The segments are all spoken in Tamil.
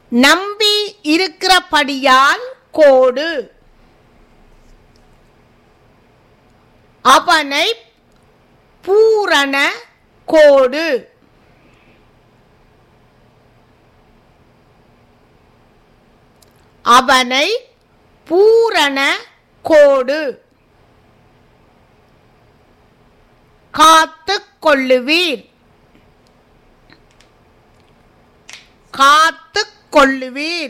நம்பி இருக்கிறபடியால் கோடு அவனை பூரண கோடு அவனை பூரண கோடு காத்து கொள்ளுவீர் காத்து கொள்ளுவீர்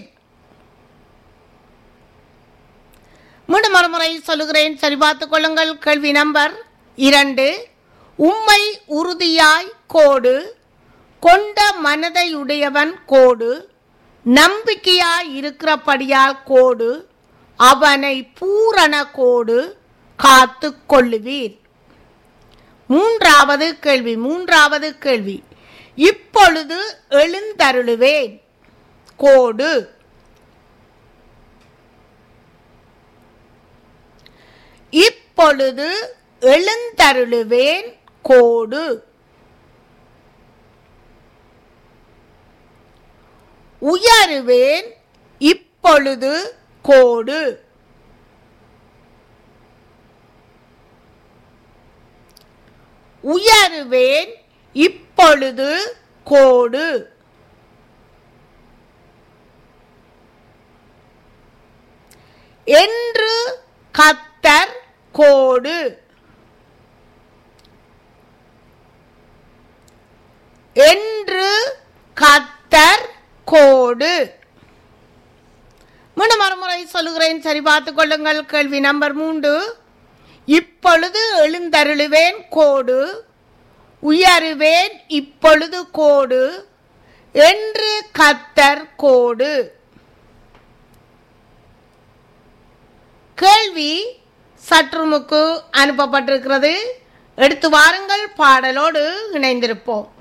மீண்டும் மறுமுறை சொல்லுகிறேன் சரி பார்த்துக் கொள்ளுங்கள் கேள்வி நம்பர் இரண்டு உம்மை உறுதியாய் கோடு கொண்ட மனதையுடையவன் கோடு நம்பிக்கையாய் இருக்கிறபடியால் கோடு அவனை பூரண கோடு காத்து கொள்ளுவீர் மூன்றாவது கேள்வி மூன்றாவது கேள்வி இப்பொழுது எழுந்தருளுவேன் கோடு இப்பொழுது எழுந்தருளுவேன் கோடு உயருவேன் இப்பொழுது கோடு உயருவேன் இப்பொழுது கோடு என்று கத்தர் கோடு என்று கத்தர் கோடு மீண்டும் மறுமுறை சொல்லுகிறேன் சரி பார்த்துக் கொள்ளுங்கள் கேள்வி நம்பர் மூன்று இப்பொழுது எழுந்தருளுவேன் கோடு உயருவேன் இப்பொழுது கோடு என்று கத்தர் கோடு கேள்வி சற்றுமுக்கு அனுப்பப்பட்டிருக்கிறது எடுத்து வாருங்கள் பாடலோடு இணைந்திருப்போம்